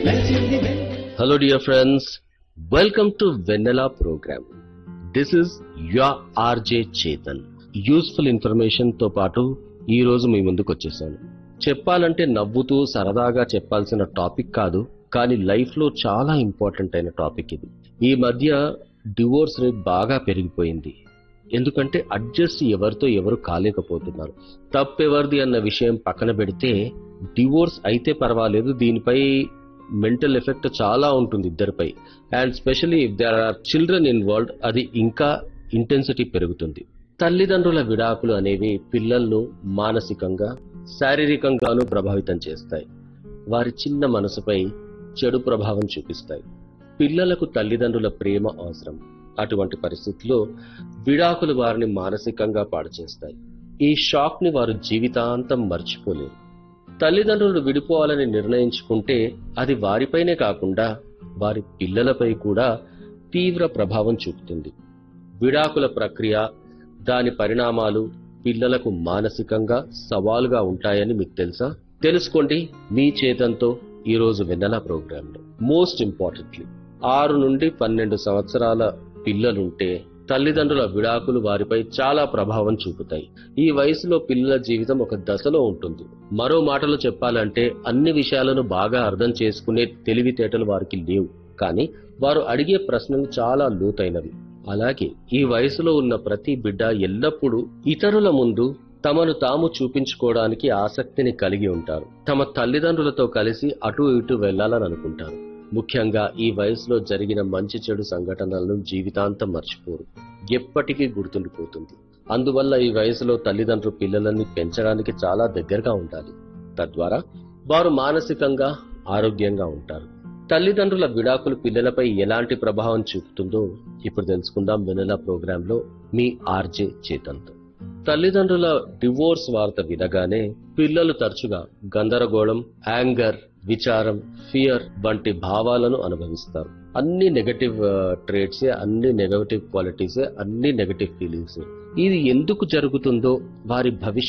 Hello, dear friends. Welcome to Vanilla program. This is your RJ Chetan. Useful information తో పాటు ఈ రోజు మీ ముందుకు వచ్చేసాను చెప్పాలంటే నవ్వుతూ సరదాగా చెప్పాల్సిన టాపిక్ కాదు కానీ లైఫ్ లో చాలా ఇంపార్టెంట్ అయిన టాపిక్ ఇది ఈ మధ్య డివోర్స్ రేట్ బాగా పెరిగిపోయింది ఎందుకంటే అడ్జస్ట్ ఎవరితో ఎవరు కాలేకపోతున్నారు తప్పెవరిది అన్న విషయం పక్కన పెడితే డివోర్స్ అయితే పర్వాలేదు దీనిపై మెంటల్ ఎఫెక్ట్ చాలా ఉంటుంది ఇద్దరిపై and specially if there are children involved అది ఇంకా ఇంటెన్సిటీ పెరుగుతుంది తల్లిదండ్రుల విడాకులు అనేవి పిల్లలను మానసికంగా శారీరకంగానూ ప్రభావితం చేస్తాయి వారి చిన్న మనసుపై చెడు ప్రభావం చూపిస్తాయి పిల్లలకు తల్లిదండ్రుల ప్రేమ అవసరం అటువంటి పరిస్థితుల్లో విడాకులు వారిని మానసికంగా పాడు చేస్తాయి ఈ షాక్ ని వారు జీవితాంతం మర్చిపోలేరు తల్లిదండ్రులు విడిపోవాలని నిర్ణయించుకుంటే అది వారిపైనే కాకుండా వారి పిల్లలపై కూడా తీవ్ర ప్రభావం చూపుతుంది విడాకుల ప్రక్రియ దాని పరిణామాలు పిల్లలకు మానసికంగా సవాలుగా ఉంటాయని మీకు తెలుసా తెలుసుకోండి మీ చేతంతో ఈ రోజు వెన్నెల ప్రోగ్రాంలో మోస్ట్ ఇంపార్టెంట్లీ ఆరు నుండి పన్నెండు సంవత్సరాల పిల్లలుంటే తల్లిదండ్రుల విడాకులు వారిపై చాలా ప్రభావం చూపుతాయి ఈ వయసులో పిల్లల జీవితం ఒక దశలో ఉంటుంది మరో మాటలో చెప్పాలంటే అన్ని విషయాలను బాగా అర్థం చేసుకునే తెలివితేటలు వారికి లేవు కానీ వారు అడిగే ప్రశ్నలు చాలా లోతైనవి అలాగే ఈ వయసులో ఉన్న ప్రతి బిడ్డ ఎల్లప్పుడూ ఇతరుల ముందు తమను తాము చూపించుకోవడానికి ఆసక్తిని కలిగి ఉంటారు తమ తల్లిదండ్రులతో కలిసి అటు ఇటు వెళ్లాలని అనుకుంటారు ముఖ్యంగా ఈ వయసులో జరిగిన మంచి చెడు సంఘటనలను జీవితాంతం మర్చిపోరు ఎప్పటికీ గుర్తుండిపోతుంది అందువల్ల ఈ వయసులో తల్లిదండ్రులు పిల్లలని పెంచడానికి చాలా దగ్గరగా ఉండాలి తద్వారా వారు మానసికంగా ఆరోగ్యంగా ఉంటారు తల్లిదండ్రుల విడాకులు పిల్లలపై ఎలాంటి ప్రభావం చూపుతుందో ఇప్పుడు తెలుసుకుందాం వెనెలా ప్రోగ్రాంలో మీ ఆర్జే చేతంతో తల్లిదండ్రుల డివోర్స్ వార్త వినగానే పిల్లలు తరచుగా గందరగోళం యాంగర్ విచారం ఫియర్ వంటి భావాలను అనుభవిస్తారు అన్ని నెగటివ్ ట్రేట్సే అన్ని నెగటివ్ క్వాలిటీసే అన్ని నెగటివ్ ఫీలింగ్స్ ఇది ఎందుకు జరుగుతుందో వారి భవిష్యత్